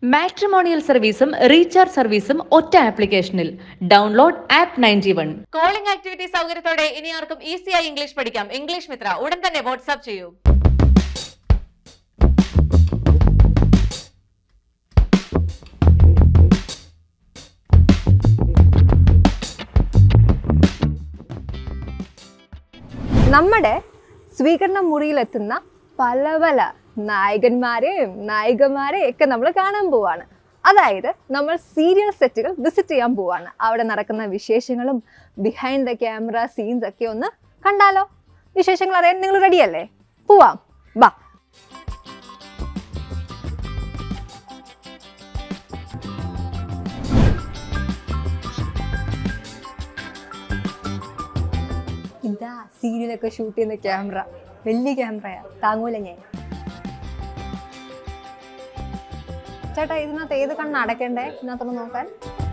Matrimonial സർവീസും recharge സർവീസും ഒറ്റ ആപ്ലിക്കേഷനിൽ download app ninety one calling activity സൗകര്യത്തോടെ ഇനി ആർക്കും ഈസിയായി ഇംഗ്ലീഷ് പഠിക്കാം ഇംഗ്ലീഷ് മിത്ര ഉടൻ തന്നെ വാട്സ്ആപ്പ് ചെയ്യൂ നമ്മുടെ സ്വീകരണ മുറിയിലെത്തുന്ന പല പല നായകന്മാരെയും നായികമാരെയും ഒക്കെ നമ്മൾ കാണാൻ പോവാണ് അതായത് നമ്മൾ സീരിയൽ സെറ്റുകൾ വിസിറ്റ് ചെയ്യാൻ പോവാണ് അവിടെ നടക്കുന്ന വിശേഷങ്ങളും ബിഹൈൻഡ് ദ ക്യാമറ സീൻസ് ഒക്കെ ഒന്ന് കണ്ടാലോ വിശേഷങ്ങൾ അറിയാൻ നിങ്ങൾ റെഡിയല്ലേ പോവാം ബാ ഇതാ സീരിയലൊക്കെ ഷൂട്ട് ചെയ്യുന്ന ക്യാമറ വലിയ ക്യാമറയാ താങ്ങൂല ഞാൻ ചേട്ടാ ഇതിനകത്ത് ഏത് കണ്ണ് അടയ്ക്കണ്ടേ ഇതിനകത്തൊന്ന് നോക്കാൻ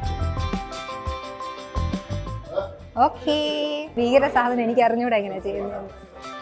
ഓക്കേ ഭീകര സാധനം എനിക്ക് അറിഞ്ഞൂടെ എങ്ങനെ ചെയ്യുന്നത്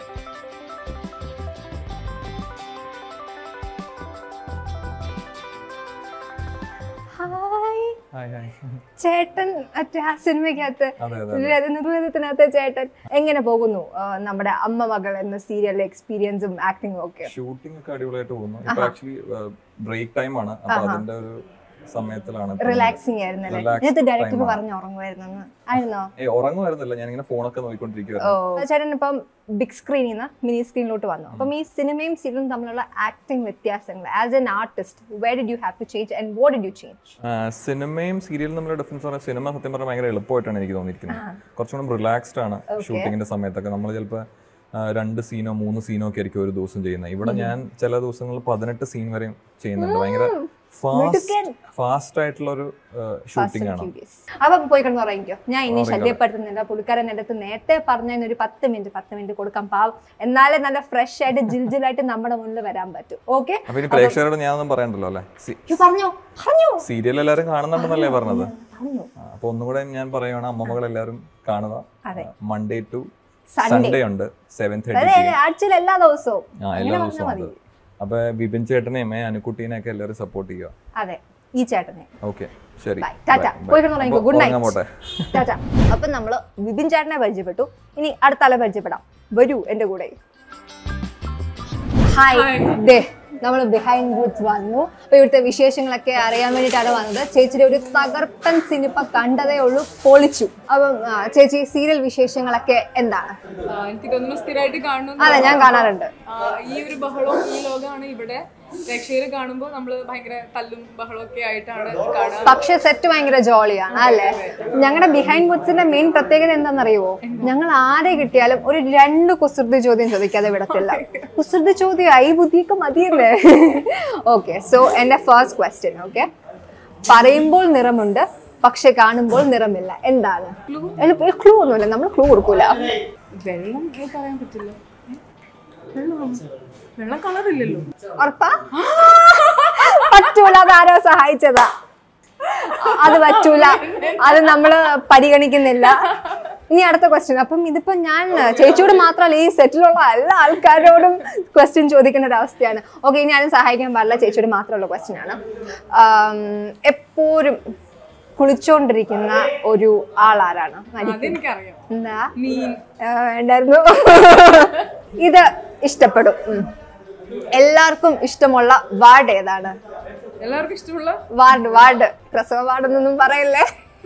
ഹായ് ഹായ് ഹായ് ചേട്ടൻ മറ്റേ ആ സിനിമയ്ക്കകത്ത് അതെ അതെ നിർവഹണത്തിനകത്ത് ചേട്ടൻ എങ്ങനെ പോകുന്നു ആ, നമ്മുടെ അമ്മ മകൾ എന്ന സീരിയലിലെ എക്സ്പീരിയൻസും ആക്ടിങ്ങും ഒക്കെ ഷൂട്ടിംഗ് ഒക്കെ അടിപൊളിയായിട്ട് പോകുന്നു ഇപ്പൊ ആക്ച്വലി ബ്രേക്ക് ടൈം ആണ് അപ്പൊ അതിന്റെ ഒരു സമയത്തിലാണ് ഇപ്പൊ റിലാക്സിങ് ആയിരുന്നല്ലേ Relaxed ഇതിനകത്ത് ഡയറക്ടർ time ആണ്. പറഞ്ഞു ഉറങ്ങുമായിരുന്നു ആയിരുന്നോ ഏ ഉറങ്ങുമായിരുന്നില്ല ഞാൻ ഇങ്ങനെ ഫോണൊക്കെ ഓ നോക്കിക്കൊണ്ടിരിക്കുവായിരുന്നു ചേട്ടൻ ഇപ്പം ബിഗ് സ്ക്രീനിൽ നിന്ന് മിനി സ്ക്രീനിലോട്ട് വന്നു അപ്പം ഈ സിനിമയും സീരിയലും തമ്മിലുള്ള ആക്ടിങ് വ്യത്യാസങ്ങൾ as an artist way did you have to change and what did you change ആ, സിനിമയും സീരിയലും തമ്മിലുള്ള ഡിഫറൻസ് പറഞ്ഞാൽ സിനിമ സത്യം പറഞ്ഞാൽ ഭയങ്കര എളുപ്പമായിട്ടാണ് എനിക്ക് തോന്നിയിരിക്കുന്നത് കുറച്ചും കൂടെ റിലാക്സ്ഡ് ആണ് ഷൂട്ടിങ്ങിന്റെ സമയത്തൊക്കെ നമ്മൾ ചിലപ്പോൾ രണ്ട് സീനോ മൂന്ന് സീനോ ഒക്കെ ആയിരിക്കും ഒരു ദിവസം ചെയ്യുന്നത് ഇവിടെ ഞാൻ ചില ദിവസങ്ങളിൽ പതിനെട്ട് സീൻ വരെയും ചെയ്യുന്നുണ്ട് ഭയങ്കര ഫാസ്റ്റ് ഫാസ്റ്റ് ആയിട്ടുള്ള ഒരു ഷൂട്ടിംഗ് ആണ് അപ്പം പോയി കിടന്ന് ഉറങ്ങിക്കോ ഞാൻ ഇനി ശല്യപ്പെടുത്തുന്നില്ല പുള്ളിക്കാരൻ എൻ്റെ അടുത്ത് നേരത്തെ പറഞ്ഞതിന് ഒരു പത്ത് മിനിറ്റ് പത്ത് മിനിറ്റ് കൊടുക്കാൻ പാവം എന്നാലേ നല്ല ഫ്രഷ് ആയിട്ട് ജിൽ ജിലായിട്ട് നമ്മുടെ മുന്നിൽ വരാൻ പറ്റും ഓക്കെ അപ്പൊ ഇനി പ്രേക്ഷകരോട് ഞാനൊന്നും പറയണ്ടല്ലോ അല്ലെ പറഞ്ഞോ പറഞ്ഞോ സീരിയൽ എല്ലാവരും കാണുന്നുണ്ടെന്നല്ലേ പറഞ്ഞത് പറഞ്ഞു ആ, അപ്പൊ ഒന്നുകൂടെ ഞാൻ പറയുകയാണ് അമ്മമകൾ എല്ലാവരും കാണുക അതെ. Monday to Sunday. സൺഡേ ഉണ്ട് സെവൻ തേർട്ടി അതെ ആഴ്ചയിൽ എല്ലാ ദിവസവും ആ എല്ലാ ദിവസവും ഉണ്ട് അപ്പൊ ബിപിൻ ചേട്ടനെയും ഏ, അനുക്കുട്ടീനെ ഒക്കെ എല്ലാവരും സപ്പോർട്ട് ചെയ്യുക അതെ ഈ ചേട്ടനെ ഓക്കെ ശരി ബൈ ടാറ്റ Bye, bye. പോയി കിടന്നുറങ്ങിക്കോ അപ്പൊ ഗുഡ് ഉറങ്ങാൻ നൈറ്റ് പോട്ടെ ടാറ്റ അപ്പൊ നമ്മള് വിപിൻ ചേട്ടനെ പരിചയപ്പെട്ടു ഇനി അടുത്ത ആളെ പരിചയപ്പെടാം വരൂ എന്റെ കൂടെ ഹായ് ദേ നമ്മൾ ബിഹൈൻഡ് വുഡ്സ് വന്നു അപ്പൊ ഇവിടുത്തെ വിശേഷങ്ങളൊക്കെ അറിയാൻ വേണ്ടിയിട്ടാണ് വന്നത് ചേച്ചിയുടെ ഒരു തകർപ്പൻ സിനിമ കണ്ടതേ ഉള്ളൂ പൊളിച്ചു അപ്പം ആ, ചേച്ചി സീരിയൽ വിശേഷങ്ങളൊക്കെ എന്താണ് ആ, എനിക്ക് തോന്നുന്നു സ്ഥിരമായിട്ട് കാണുന്നു അതെ ഞാൻ കാണാറുണ്ട് ആ, ഈ ഒരു ബഹളവും ഈ ലോകമാണ് ഇവിടെ പ്രേക്ഷകർ കാണുമ്പോൾ നമ്മൾ ഭയങ്കര തല്ലും ബഹളവും ഒക്കെ ആയിട്ടാണ് കാണുക പക്ഷെ സെറ്റ് ഭയങ്കര ജോളിയാണ് അല്ലേ ഞങ്ങളുടെ ബിഹൈൻഡ് വുഡ്സിന്റെ മെയിൻ പ്രത്യേകത എന്താണെന്നറിയുമോ ഞങ്ങൾ ആരെ കിട്ടിയാലും ഒരു രണ്ട് കുസൃതി ചോദ്യം ചോദിക്കാതെ വിടത്തില്ല കുസൃതി ചോദ്യം ഐ ബുദ്ധിയൊക്കെ മതിയല്ലേ ഓക്കെ സോ എന്റെ ഫസ്റ്റ് ക്വസ്റ്റ്യൻ ഓക്കെ പറയുമ്പോൾ നിറമുണ്ട് പക്ഷെ കാണുമ്പോൾ നിറമില്ല എന്താണ് ക്ലൂ ഒന്നുമില്ല നമ്മൾ ക്ലൂ കൊടുക്കൂല വെള്ളം ഏ, പറയാൻ പറ്റില്ല ഏ? വെള്ളമാണോ? വെള്ളം കളറില്ലല്ലോ ഉറപ്പാ പറ്റൂല അതാരോ സഹായിച്ചതാ അത് പറ്റൂല അത് നമ്മള് പരിഗണിക്കുന്നില്ല ഇനി അടുത്ത ക്വസ്റ്റ്യൻ അപ്പം ഇതിപ്പോ ഞാൻ ചേച്ചിയോട് മാത്രമല്ല ഈ സെറ്റിലുള്ള എല്ലാ ആൾക്കാരോടും ക്വസ്റ്റ്യൻ ചോദിക്കേണ്ട ഒരു അവസ്ഥയാണ് ഓക്കെ ഇനി ആരും സഹായിക്കാൻ പാടില്ല ചേച്ചിയോട് മാത്രമുള്ള ക്വസ്റ്റ്യൻ ആണ് ആം, എപ്പോഴും കുളിച്ചോണ്ടിരിക്കുന്ന ഒരു ആളാരാണ് അതെനിക്കറിയാം എന്താ മീൻ ആ, വേണ്ടായിരുന്നു ഇത് ഇഷ്ടപ്പെടും ഉം. എല്ലാവർക്കും ഇഷ്ടമുള്ള വാർഡ് ഏതാണ് എല്ലാവർക്കും ഇഷ്ടമുള്ള വാർഡ് വാർഡ് പ്രസവ വാർഡ് എന്നൊന്നും പറയല്ലേ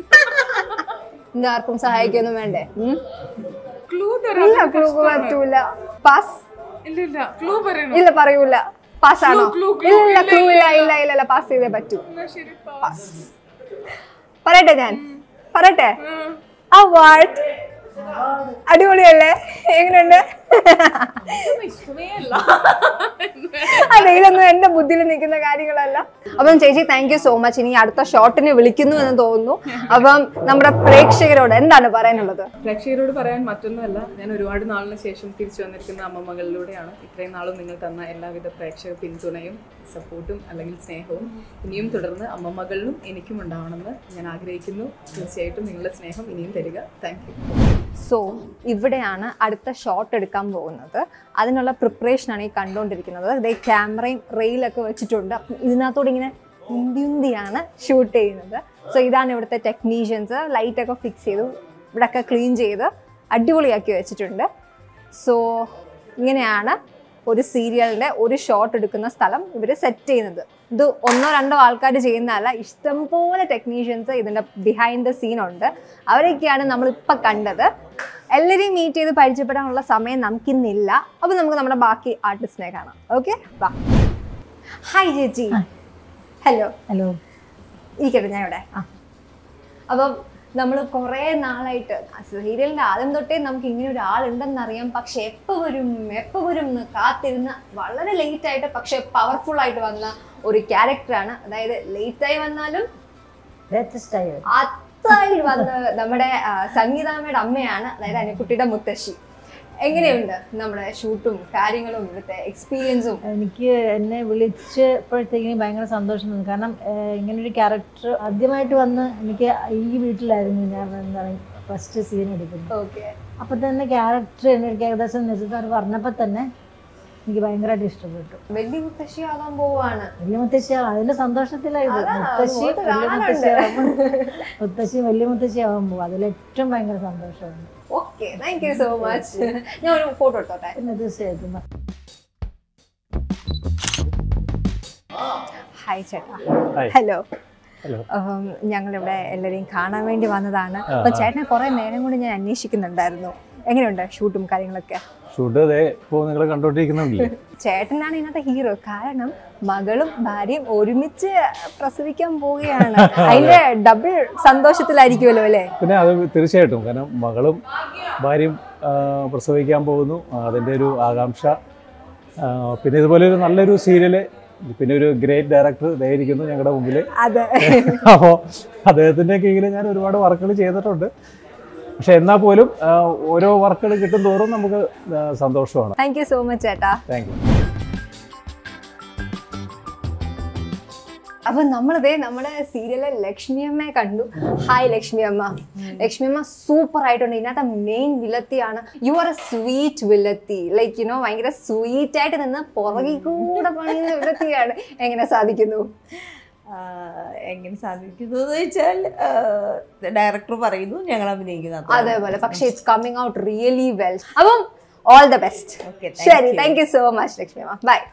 ഇതാർക്കും സഹായിക്കൊന്നും വേണ്ടേ ഉം? ക്ലൂ ഇല്ല ക്ലൂ പറ്റൂല പാസ് ഇല്ല ഇല്ല ക്ലൂ പറയണം ഇല്ല പറയൂല പാസ് ആണോ clue, clue, ഇല്ല ക്ലൂ ഇല്ല ഇല്ല ഇല്ല ഇല്ല പാസ് ചെയ്തേ പറ്റൂ എന്നാ ശരി pass. പറയട്ടെ ഞാൻ പറയട്ടെ ആ, ആ വാർഡ് അടിപൊളിയല്ലേ എങ്ങനെയുണ്ട് ഇതൊന്നും ഇഷ്ടമേ അല്ല അതെ ഇതൊന്നും എന്റെ ബുദ്ധിയിൽ നിൽക്കുന്ന കാര്യങ്ങളല്ല അപ്പം ചേച്ചി താങ്ക് യു സോ മച്ച് ഇനി അടുത്ത ഷോട്ടിന് വിളിക്കുന്നു എന്ന് തോന്നുന്നു അപ്പം നമ്മുടെ പ്രേക്ഷകരോട് എന്താണ് പറയാനുള്ളത് പ്രേക്ഷകരോട് പറയാൻ മറ്റൊന്നുമല്ല ഞാൻ ഒരുപാട് നാളിന് ശേഷം തിരിച്ചു വന്നിരിക്കുന്ന അമ്മമകളിലൂടെയാണ് ഇത്രയും നാളും നിങ്ങൾ തന്ന എല്ലാവിധ പ്രേക്ഷക പിന്തുണയും സപ്പോർട്ടും അല്ലെങ്കിൽ സ്നേഹവും ഇനിയും തുടർന്ന് അമ്മമകളിലും എനിക്കും ഉണ്ടാവണമെന്ന് ഞാൻ ആഗ്രഹിക്കുന്നു തീർച്ചയായിട്ടും നിങ്ങളുടെ സ്നേഹം ഇനിയും തരിക താങ്ക് യു സോ ഇവിടെയാണ് അടുത്ത ഷോട്ട് എടുക്കാൻ പോകുന്നത് അതിനുള്ള പ്രിപ്പറേഷനാണ് ഈ കണ്ടുകൊണ്ടിരിക്കുന്നത് ഇതേ ക്യാമറയും റെയിലൊക്കെ വെച്ചിട്ടുണ്ട് അപ്പം ഇതിനകത്തോടെ ഇങ്ങനെ ഉന്തി ഉന്തിയാണ് ഷൂട്ട് ചെയ്യുന്നത് സോ ഇതാണ് ഇവിടുത്തെ ടെക്നീഷ്യൻസ് ലൈറ്റൊക്കെ ഫിക്സ് ചെയ്തു ഇവിടെയൊക്കെ ക്ലീൻ ചെയ്ത് അടിപൊളിയാക്കി വെച്ചിട്ടുണ്ട് സോ ഇങ്ങനെയാണ് ഒരു സീരിയലിൻ്റെ ഒരു ഷോട്ട് എടുക്കുന്ന സ്ഥലം ഇവർ സെറ്റ് ചെയ്യുന്നത് ഇത് ഒന്നോ രണ്ടോ ആൾക്കാർ ചെയ്യുന്നതല്ല ഇഷ്ടംപോലെ ടെക്നീഷ്യൻസ് ഇതിൻ്റെ ബിഹൈൻഡ് ദ സീൻ ഉണ്ട് അവരൊക്കെയാണ് നമ്മളിപ്പോൾ കണ്ടത് എല്ലാവരെയും മീറ്റ് ചെയ്ത് പരിചയപ്പെടാനുള്ള സമയം നമുക്കിന്നില്ല അപ്പോൾ നമുക്ക് നമ്മുടെ ബാക്കി ആർട്ടിസ്റ്റിനെ കാണാം ഓക്കെ വാ ഹായ് ചേച്ചി ഹലോ ഹലോ ഇരിക്കട്ടെ ഞാൻ ഇവിടെ അപ്പം നമ്മൾ കുറേ നാളായിട്ട് സീരിയലിൻ്റെ ആദ്യം തൊട്ടേ നമുക്ക് ഇങ്ങനെ ഒരാളുണ്ടെന്നറിയാം പക്ഷെ എപ്പോൾ വരും എപ്പോൾ വരും എന്ന് കാത്തിരുന്ന് വളരെ ലേറ്റ് ആയിട്ട് പക്ഷെ പവർഫുൾ ആയിട്ട് വന്ന ഒരു ക്യാരക്ടറാണ് അതായത് ലേറ്റ് ആയി വന്നാലും ലേറ്റസ്റ്റ് ആയി അത്തായി വന്ന നമ്മുടെ ആ, സംഗീതാമ്മയുടെ അമ്മയാണ് അതായത് അനുക്കുട്ടിയുടെ മുത്തശ്ശി എങ്ങനെയുണ്ട് നമ്മുടെ ഷൂട്ടും കാര്യങ്ങളും ഇവിടുത്തെ എക്സ്പീരിയൻസും എനിക്ക് എന്നെ വിളിച്ചപ്പോഴത്തേക്കിനും ഭയങ്കര സന്തോഷം തോന്നി കാരണം ഏഹ്, ഇങ്ങനൊരു ക്യാരക്ടർ ആദ്യമായിട്ട് വന്ന് എനിക്ക് ഈ വീട്ടിലായിരുന്നു ഞാൻ എന്താണ് ഫസ്റ്റ് സീൻ എടുക്കുന്നത് ഓക്കെ അപ്പം തന്നെ ക്യാരക്ടർ എനിക്ക് ഏകദേശം നിശ്ചിതാർ പറഞ്ഞപ്പോൾ തന്നെ എനിക്ക് ഭയങ്കരമായിട്ട് ഇഷ്ടപ്പെട്ടു വലിയ മുത്തശ്ശി ആകാൻ പോവാണ് വലിയ മുത്തശ്ശി അതിന്റെ സന്തോഷത്തിലായത് അതാ, മുത്തശ്ശി മുഖത്ത് വലിയ കാണാനുണ്ട്. മുത്തശ്ശി ആവുമ്പോൾ മുത്തശ്ശി വലിയ മുത്തശ്ശി ആവുമ്പോൾ അതിൽ ഏറ്റവും ഭയങ്കര സന്തോഷമുണ്ട് okay thank you so much ഞാൻ ഒരു ഫോട്ടോ എടുത്തോട്ടെ പിന്നെ തീർച്ചയായിട്ടും ഹായ് ചേട്ടാ Hi. Hello Hello. ഞങ്ങളിവിടെ എല്ലാവരെയും കാണാൻ വേണ്ടി വന്നതാണ് അപ്പൊ ചേട്ടനെ കുറെ നേരം കൊണ്ട് ഞാൻ അന്വേഷിക്കുന്നുണ്ടായിരുന്നു എങ്ങനെയുണ്ട് ഷൂട്ടും കാര്യങ്ങളൊക്കെ ഷൂട്ട് അതേ ഇപ്പോൾ നിങ്ങൾ കണ്ടോണ്ടിരിക്കുന്നുണ്ടല്ലേ ചേട്ടനാണ് ഇതിനകത്തെ ഹീറോ കാരണം മകളും ഭാര്യയും ഒരുമിച്ച് പ്രസവിക്കാൻ പോവുകയാണ് അതിന്റെ ഡബിൾ സന്തോഷത്തിലായിരിക്കുമല്ലോ അല്ലേ പിന്നെ അത് തീർച്ചയായിട്ടും കാരണം മകളും ഭാര്യയും ആ, പ്രസവിക്കാൻ പോകുന്നു ആ, അതിൻ്റെ ഒരു ആകാംക്ഷ ആ, പിന്നെ ഇതുപോലെ ഒരു നല്ലൊരു സീരിയല് പിന്നെ ഒരു ഗ്രേറ്റ് ഡയറക്ടർ ഇതായിരിക്കുന്നു ഞങ്ങളുടെ മുമ്പിൽ അതെ അപ്പോൾ അദ്ദേഹത്തിൻ്റെ കീഴിൽ ഞാൻ ഒരുപാട് വർക്കുകൾ ചെയ്തിട്ടുണ്ട് പക്ഷെ എന്നാൽ പോലും ആ, ഓരോ വർക്കുകൾ കിട്ടും തോറും നമുക്ക് ആ, സന്തോഷമാണ് താങ്ക് യു സോ മച്ച് ചേട്ടാ താങ്ക് യു അപ്പൊ നമ്മളിതേ നമ്മുടെ സീരിയലിലെ ലക്ഷ്മി അമ്മയെ കണ്ടു ഹായ് ലക്ഷ്മി അമ്മ ലക്ഷ്മി അമ്മ സൂപ്പർ ആയിട്ടുണ്ട് ഇതിനകത്ത് മെയിൻ വില്ലത്തിയാണ് യു ആർ എ സ്വീറ്റ് വില്ലത്തി ലൈക്ക് യുനോ ഭയങ്കര സ്വീറ്റ് ആയിട്ട് നിന്ന് പുറകിൽ കൂടെ പണിയുന്ന വില്ലത്തിയാണ് എങ്ങനെ സാധിക്കുന്നു ആഹ് എങ്ങനെ സാധിക്കുന്നു എന്ന് വെച്ചാൽ ഡയറക്ടർ പറയുന്നു ഞങ്ങൾ അഭിനയിക്കുന്നു അത്രേ ഉള്ളൂ. അതേപോലെ പക്ഷെ it's coming out really well അപ്പം all the best Okay, thank ശരി you. Thank you so much Lakshmi Amma bye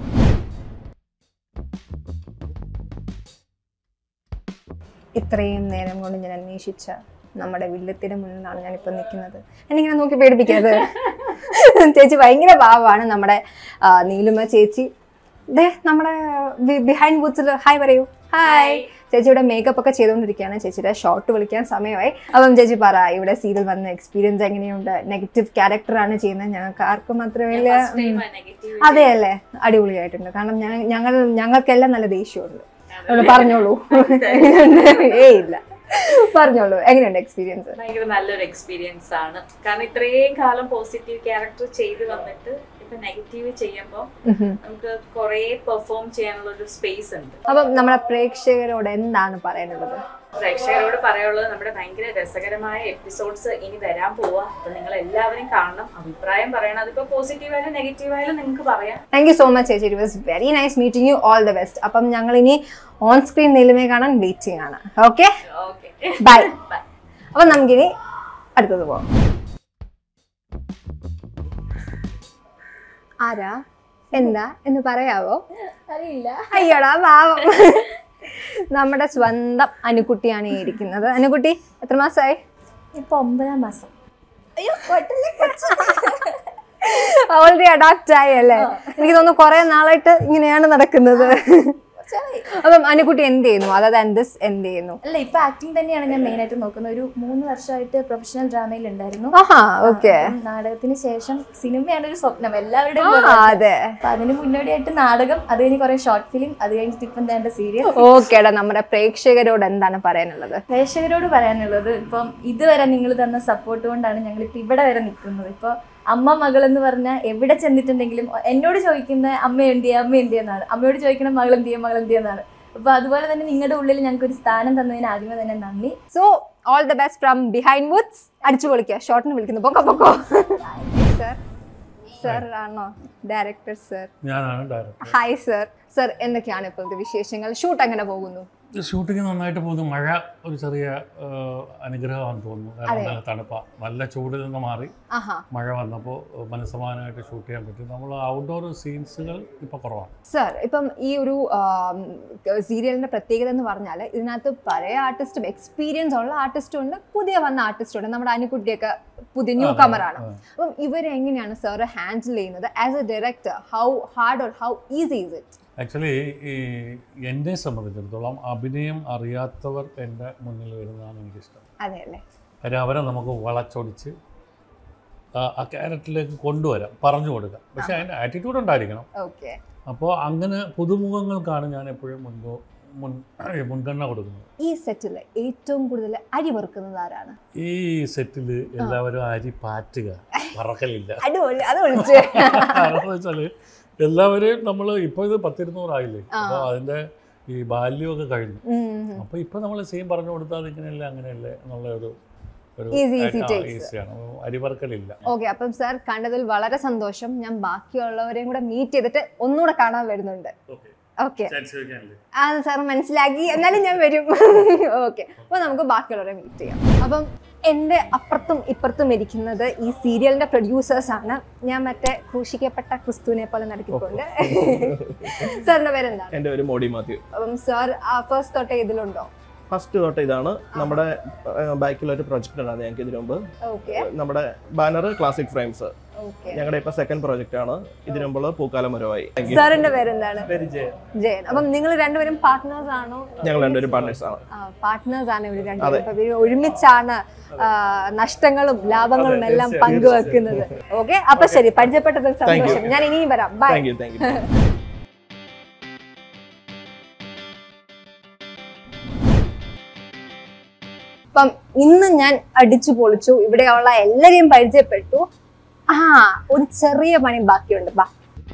ഇത്രയും നേരം കൊണ്ട് ഞാൻ അന്വേഷിച്ച നമ്മുടെ വില്ലത്തിന് മുന്നിലാണ് ഞാനിപ്പോൾ നിൽക്കുന്നത് എന്നിങ്ങനെ നോക്കി പേടിപ്പിക്കരുത് ചേച്ചി ഭയങ്കര പാവമാണ് നമ്മുടെ ആ, നീലിമ ചേച്ചി ദേ നമ്മുടെ ബിഹൈൻഡ് ബൂത്ത്സിൽ ഹായ് പറയൂ ഹായ് ചേച്ചിയുടെ മേക്കപ്പ് ഒക്കെ ചെയ്തുകൊണ്ടിരിക്കുകയാണ് ചേച്ചിയുടെ ഷോർട്ട് വിളിക്കാൻ സമയമായി അപ്പം ചേച്ചി പറ ഇവിടെ സീരിയൽ വന്ന എക്സ്പീരിയൻസ് എങ്ങനെയുണ്ട് നെഗറ്റീവ് ക്യാരക്ടർ ആണ് ചെയ്യുന്നത് ഞങ്ങൾക്ക് ആർക്കും അത്ര വലിയ ഉം, അതെ അല്ലേ അടിപൊളിയായിട്ടുണ്ട് കാരണം ഞങ്ങൾ ഞങ്ങൾ ഞങ്ങൾക്കെല്ലാം നല്ല ദേഷ്യമുണ്ട് അതുകൊണ്ട് പറഞ്ഞോളൂ ഏ ഇല്ല പറഞ്ഞോളൂ എങ്ങനെയുണ്ട് എക്സ്പീരിയൻസ് ഭയങ്കര നല്ലൊരു എക്സ്പീരിയൻസ് ആണ് കാരണം ഇത്രയും കാലം പോസിറ്റീവ് ക്യാരക്ടർ ചെയ്ത് വന്നിട്ട് ഇപ്പൊ നെഗറ്റീവ് ചെയ്യുമ്പോൾ നമുക്ക് കുറെ പെർഫോം ചെയ്യാനുള്ള ഒരു സ്പേസ് ഉണ്ട് അപ്പം നമ്മുടെ പ്രേക്ഷകരോട് എന്താണ് പറയാനുള്ളത് പ്രേക്ഷകരോട് പറയാനുള്ളത് നമ്മുടെ ഭയങ്കര രസകരമായ എപ്പിസോഡ്സ് ഇനി വരാൻ പോവാ അപ്പൊ നിങ്ങൾ എല്ലാവരും കാണണം അഭിപ്രായം പറയണം അതിപ്പോ പോസിറ്റീവ് ആയാലും നെഗറ്റീവ് ആയാലും നിങ്ങൾക്ക് പറയാം താങ്ക് യു സോ മച്ച് ചേച്ചി it was very nice meeting you all the best അപ്പം ഞങ്ങൾ ഇനി ഓൺ സ്ക്രീൻ നിലമേ കാണാൻ വെയിറ്റിംഗ് ആണ് ഓക്കെ ഓക്കെ ബൈ ബൈ അപ്പം നമുക്കിനി അടുത്തത് പോവാം ആരാ എന്താ എന്ന് പറയാവോ അറിയില്ല അയ്യോടാ പാവം നമ്മുടെ സ്വന്തം അനുക്കുട്ടിയാണ് ഈ ഇരിക്കുന്നത് അനുക്കുട്ടി എത്ര മാസമായി ഇപ്പൊ ഒമ്പതാം മാസം ഓൾറെഡി അഡാപ്റ്റ് ആയി അല്ലേ എനിക്ക് തോന്നുന്നു കുറെ നാളായിട്ട് ഇങ്ങനെയാണ് നടക്കുന്നത് അപ്പം അനുക്കുട്ടി എന്ത് ചെയ്യുന്നു അതർ ദാൻ ദിസ് എന്ത് ചെയ്യുന്നു അല്ല ഇപ്പൊ ആക്ടിങ് തന്നെയാണ് ഞാൻ മെയിൻ ആയിട്ട് നോക്കുന്നത് ഒരു മൂന്ന് വർഷമായിട്ട് പ്രൊഫഷണൽ ഡ്രാമയിൽ ഉണ്ടായിരുന്നു ആഹാ ഓക്കെ അപ്പം നാടകത്തിന് ശേഷം സിനിമയാണ് ഒരു സ്വപ്നം എല്ലാവരുടെയും ആ പോലെ. അതെ അപ്പൊ അതിന് മുന്നോടിയായിട്ട് നാടകം അത് കഴിഞ്ഞ് കുറെ ഷോർട്ട് ഫിലിം അത് കഴിഞ്ഞിട്ട് ഇപ്പം വേണ്ട സീരിയൽ ഓക്കേടാ നമ്മുടെ പ്രേക്ഷകരോട് എന്താണ് പറയാനുള്ളത് പ്രേക്ഷകരോട് പറയാനുള്ളത് ഇപ്പം ഇതുവരെ നിങ്ങൾ തന്ന സപ്പോർട്ട് കൊണ്ടാണ് ഞങ്ങൾ ഇപ്പം ഇവിടെ വരെ നിൽക്കുന്നത് ഇപ്പോൾ അമ്മ മകൾ എന്ന് പറഞ്ഞാൽ എവിടെ ചെന്നിട്ടുണ്ടെങ്കിലും എന്നോട് ചോദിക്കുന്ന അമ്മ എന്ത് അമ്മ എന്ത് എന്നാണ് അമ്മയോട് ചോദിക്കണം മകൾ എന്ത് ചെയ്യും മകൾ എന്ത് എന്നാണ് അപ്പോൾ അതുപോലെ തന്നെ നിങ്ങളുടെ ഉള്ളിൽ ഞങ്ങൾക്ക് ഒരു സ്ഥാനം തന്നതിന് ആദ്യമേ തന്നെ നന്ദി so all the best from Behindwoods അടിച്ചു പൊളിക്കുക ഷോർട്ടിന് വിളിക്കുന്നു പൊക്കോ പൊക്കോ സർ സർ ആണോ ഡയറക്ടർ സർ ഞാനാണ് ഡയറക്ടർ ഹായ് സർ സർ എന്തൊക്കെയാണ് ഇപ്പോഴത്തെ വിശേഷങ്ങൾ ഷൂട്ട് എങ്ങനെ പോകുന്നു ഷൂട്ടിംഗ് നന്നായിട്ട് പോകുന്നു മഴ ഒരു ചെറിയ ആ, അനുഗ്രഹമാണെന്ന് തോന്നുന്നു കാരണം നല്ല തണുപ്പ നല്ല ചൂടിൽ നിന്ന് മാറി ആഹാ മഴ വന്നപ്പോൾ മനസ്സമാനമായിട്ട് ഷൂട്ട് ചെയ്യാൻ പറ്റും നമ്മൾ ഔട്ട്ഡോർ സീൻസുകൾ ഇപ്പോൾ കുറവാണ് സർ ഇപ്പം ഈ ഒരു സീരിയലിന്റെ പ്രത്യേകത എന്ന് പറഞ്ഞാൽ ഇതിനകത്ത് പഴയ ആർട്ടിസ്റ്റും എക്സ്പീരിയൻസ് ഉള്ള ആർട്ടിസ്റ്റും ഉണ്ട് പുതിയ വന്ന ആർട്ടിസ്റ്റും ഉണ്ട് നമ്മുടെ അനുക്കുട്ടിയൊക്കെ പുതിയ ന്യൂ കമറാണ് അപ്പം ഇവരെ എങ്ങനെയാണ് സാർ ഹാൻഡിൽ ചെയ്യുന്നത് as a director how hard or how easy is it actually ഈ എന്നെ സംബന്ധിച്ചിടത്തോളം അഭിനയം അറിയാത്തവർ എൻ്റെ മുന്നിൽ വരുന്നതാണ് എനിക്കിഷ്ടം അതെ അല്ലേ കാര്യം അവരെ നമുക്ക് വളച്ചൊടിച്ച് ആ ആ ക്യാരക്ടറിലേക്ക് കൊണ്ടുവരാം പറഞ്ഞു കൊടുക്കാം പക്ഷേ അതിൻ്റെ ആറ്റിറ്റ്യൂഡ് ഉണ്ടായിരിക്കണം ഓക്കെ അപ്പോൾ അങ്ങനെ പുതുമുഖങ്ങൾക്കാണ് ഞാൻ എപ്പോഴും മുൻപോ മുൻ മുൻഗണന കൊടുക്കുന്നത് ഈ സെറ്റിൽ ഏറ്റവും കൂടുതൽ അരി വറുക്കുന്നത് ആരാണ് ഈ സെറ്റിൽ എല്ലാവരും അരി പാറ്റുക പറക്കലില്ല അടിപൊളി അത് വിളിച്ച് കാരണം വെച്ചാൽ എല്ലാവരെയും നമ്മൾ ഇപ്പോൾ ഇത് പത്തിരുന്നൂറായില്ലേ അപ്പോൾ അതിൻ്റെ ഈ ബാല്യമൊക്കെ കഴിഞ്ഞു ഉം. അപ്പോൾ ഇപ്പോൾ നമ്മൾ സെയിം പറഞ്ഞു കൊടുത്താൽ ഇങ്ങനെയല്ല അങ്ങനെയല്ലേ എന്നുള്ള ഒരു ഒരു Easy, easy takes. ഈസിയാണ് അരിവർക്കലില്ല ഓക്കെ അപ്പം സാർ കണ്ടതിൽ വളരെ സന്തോഷം ഞാൻ ബാക്കിയുള്ളവരെയും കൂടെ മീറ്റ് ചെയ്തിട്ട് ഒന്നുകൂടെ കാണാൻ വരുന്നുണ്ട് ഓക്കെ ആ സാർ മനസ്സിലാക്കി എന്നാലും ഞാൻ വരും ഓക്കെ അപ്പോൾ നമുക്ക് ബാക്കിയുള്ളവരെ മീറ്റ് ചെയ്യാം അപ്പം എൻ്റെ അപ്പുറത്തും ഇപ്പുറത്തും ഇരിക്കുന്നത് ഈ സീരിയലിന്റെ പ്രൊഡ്യൂസേഴ്സ് ആണ് ഞാൻ മറ്റേ ക്രൂശിക്കപ്പെട്ട ക്രിസ്തുവിനെ പോലെ നടത്തിക്കൊണ്ട് സാറിന്റെ പേരെന്താണ് എൻ്റെ ഒരു മോഡി മാത്യു അപ്പം സാർ ഫസ്റ്റ് തൊട്ടേ ഇതിലുണ്ടോ ഫസ്റ്റ് തൊട്ട് ഇതാണ് നമ്മുടെ ബാക്കിലൊരു പ്രൊജക്റ്റ് ആണ് ഞങ്ങൾക്ക് ഇതിനു മുമ്പ് ഓക്കെ നമ്മുടെ ബാനർ ക്ലാസിക് ഫ്രെയിംസ് ഓക്കെ ഞങ്ങളുടെ ഇപ്പൊ സെക്കൻഡ് പ്രോജക്റ്റ് ആണ് ഇതിനു മുമ്പുള്ള പൂക്കാലം വരവായി സാറിന്റെ പേരെന്താണ് ജയൻ അപ്പം നിങ്ങൾ രണ്ടുപേരും പാർട്ട്നേഴ്സ് ആണോ ഞങ്ങൾ രണ്ടുപേരും പാർട്ട്നേഴ്സ് ആണ് പാർട്ട്നേഴ്സ് ആണ് ഇവര് രണ്ടുപേരും അപ്പൊ ഇവര് ഒരുമിച്ചാണ് ആ, നഷ്ടങ്ങളും ലാഭങ്ങളും എല്ലാം പങ്കുവെക്കുന്നത് ഓക്കെ അപ്പൊ ശരി പരിചയപ്പെട്ടതിൽ സന്തോഷം ഞാൻ ഇനിയും വരാം bye thank you thank you അപ്പം ഇന്ന് ഞാൻ അടിച്ചു പൊളിച്ചു ഇവിടെയുള്ള എല്ലാരെയും പരിചയപ്പെട്ടു ആ ഒരു ചെറിയ പണി ബാക്കിയുണ്ട് ബാ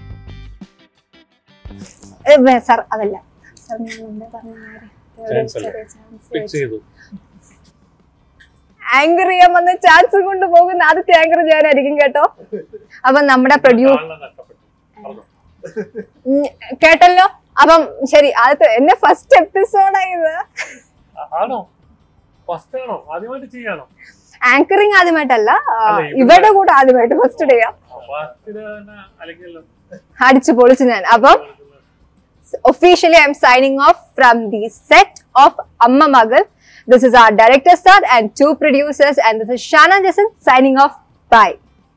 സാർ അതല്ല സാർ ഞാൻ മുമ്പേ പറഞ്ഞ കാര്യം. ഒരു Chance അല്ലേ? ചെറിയ chance ഫിക്സ് ചെയ്തു ആങ്കർ ചെയ്യാൻ വന്ന ചാൻസ് കൊണ്ട് പോകുന്ന ആദ്യത്തെ ആങ്കർ ഞാനായിരിക്കും കേട്ടോ അപ്പൊ നമ്മുടെ പ്രൊഡ്യൂ ആളിനെ നഷ്ടപ്പെട്ടു പറഞ്ഞോ. ഉം, കേട്ടല്ലോ അപ്പം ശരി ആദ്യത്തെ എന്റെ ഫസ്റ്റ് എപ്പിസോഡായത് ആ- ആണോ ഫസ്റ്റ് ആണോ ആദ്യമായിട്ട് ചെയ്യാണോ ആങ്കറിങ് ആദ്യമായിട്ടല്ല ആ, അല്ല, ഇവിടെ- ഇവരുടെ കൂടെ ആദ്യമായിട്ട് ഫസ്റ്റ് ഡേ ഫസ്റ്റ് തന്നെ അല്ലെങ്കിൽ അടിച്ചു പൊളിച്ചു ഞാൻ അപ്പം officially I am signing off from the set of Amma Makal this is our director sir and two producers and this is Shana Jason signing off bye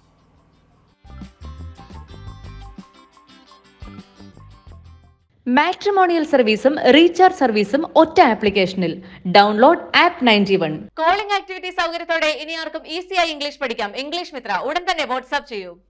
matrimonial സർവീസും റീചാർജ് സർവീസും ഒറ്റ ആപ്ലിക്കേഷനിൽ download app ninety one calling activity സൗകര്യത്തോടെ ഇനി ആർക്കും ഈസിയായി English പഠിക്കാം English Mitra ഉടൻ തന്നെ വാട്സ്ആപ്പ് ചെയ്യൂ